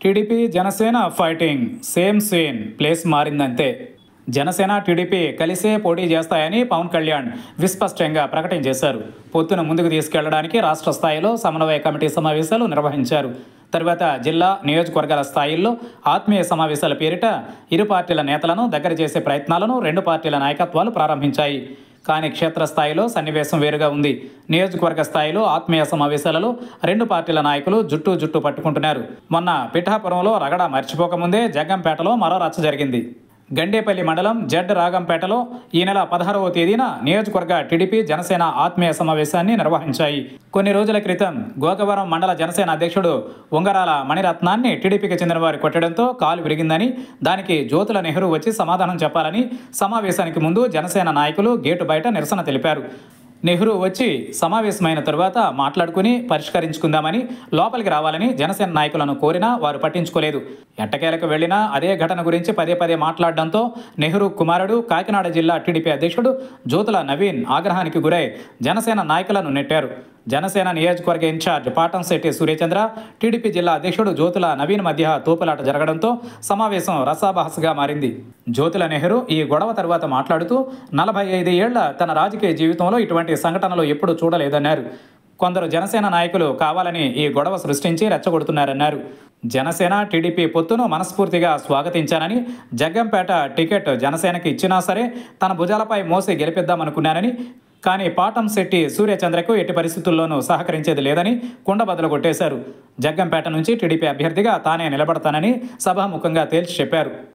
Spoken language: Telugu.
TDP Janasena fighting same scene place మారిందంతే జనసేన టీడీపీ కలిసే పోటీ చేస్తాయని పవన్ కళ్యాణ్ విస్పష్టంగా ప్రకటించేశారు పొత్తును ముందుకు తీసుకెళ్లడానికి రాష్ట్ర స్థాయిలో సమన్వయ కమిటీ సమావేశాలు నిర్వహించారు తర్వాత జిల్లా నియోజకవర్గాల స్థాయిల్లో ఆత్మీయ సమావేశాల పేరిట ఇరు పార్టీల నేతలను దగ్గర చేసే ప్రయత్నాలను రెండు పార్టీల నాయకత్వాలు ప్రారంభించాయి కానీ క్షేత్రస్థాయిలో సన్నివేశం వేరుగా ఉంది నియోజకవర్గ స్థాయిలో ఆత్మీయ సమావేశాలలో రెండు పార్టీల నాయకులు జుట్టు జుట్టు పట్టుకుంటున్నారు మొన్న పిఠాపురంలో రగడ మర్చిపోకముందే జగ్గంపేటలో మరో రచ్చ జరిగింది గండేపల్లి మండలం జడ్ రాగంపేటలో ఈ నెల పదహారవ తేదీన నియోజకవర్గ టీడీపీ జనసేన ఆత్మీయ సమావేశాన్ని నిర్వహించాయి కొన్ని రోజుల క్రితం గోకవరం మండల జనసేన అధ్యక్షుడు ఉంగరాల మణిరత్నాన్ని టీడీపీకి చెందిన వారు కొట్టడంతో కాలు విరిగిందని దానికి జ్యోతుల నెహ్రూ వచ్చి సమాధానం చెప్పాలని సమావేశానికి ముందు జనసేన నాయకులు గేటు బయట నిరసన తెలిపారు నెహ్రూ వచ్చి సమావేశమైన తరువాత మాట్లాడుకుని పరిష్కరించుకుందామని లోపలికి రావాలని జనసేన నాయకులను కోరినా వారు పట్టించుకోలేదు ఎట్టకేలకు వెళ్లినా అదే ఘటన గురించి పదే పదే మాట్లాడడంతో నెహ్రూ కుమారుడు కాకినాడ జిల్లా టీడీపీ అధ్యక్షుడు జ్యోతుల నవీన్ ఆగ్రహానికి గురై జనసేన నాయకులను నెట్టారు జనసేన నియోజకవర్గ ఇన్ఛార్జ్ పాటంశెట్టి సూర్యచంద్ర టీడీపీ జిల్లా అధ్యక్షుడు జ్యోతుల నవీన్ మధ్య తోపులాట జరగడంతో సమావేశం రసాబహస్గా మారింది జ్యోతుల నెహ్రూ ఈ గొడవ తర్వాత మాట్లాడుతూ నలభై ఐదు ఏళ్ల తన రాజకీయ జీవితంలో ఇటువంటి సంఘటనలు ఎప్పుడూ చూడలేదన్నారు కొందరు జనసేన నాయకులు కావాలని ఈ గొడవ సృష్టించి రెచ్చగొడుతున్నారన్నారు జనసేన టీడీపీ పొత్తును మనస్ఫూర్తిగా స్వాగతించానని జగ్గంపేట టికెట్ జనసేనకి ఇచ్చినా సరే తన భుజాలపై మోసి గెలిపిద్దామనుకున్నానని కానీ పాటం శెట్టి సూర్యచంద్రకు ఎట్టి పరిస్థితుల్లోనూ సహకరించేది లేదని కుండబద్దలు కొట్టేశారు జగ్గంపేట నుంచి టీడీపీ అభ్యర్థిగా తానే నిలబడతానని సభాముఖంగా తేల్చి చెప్పారు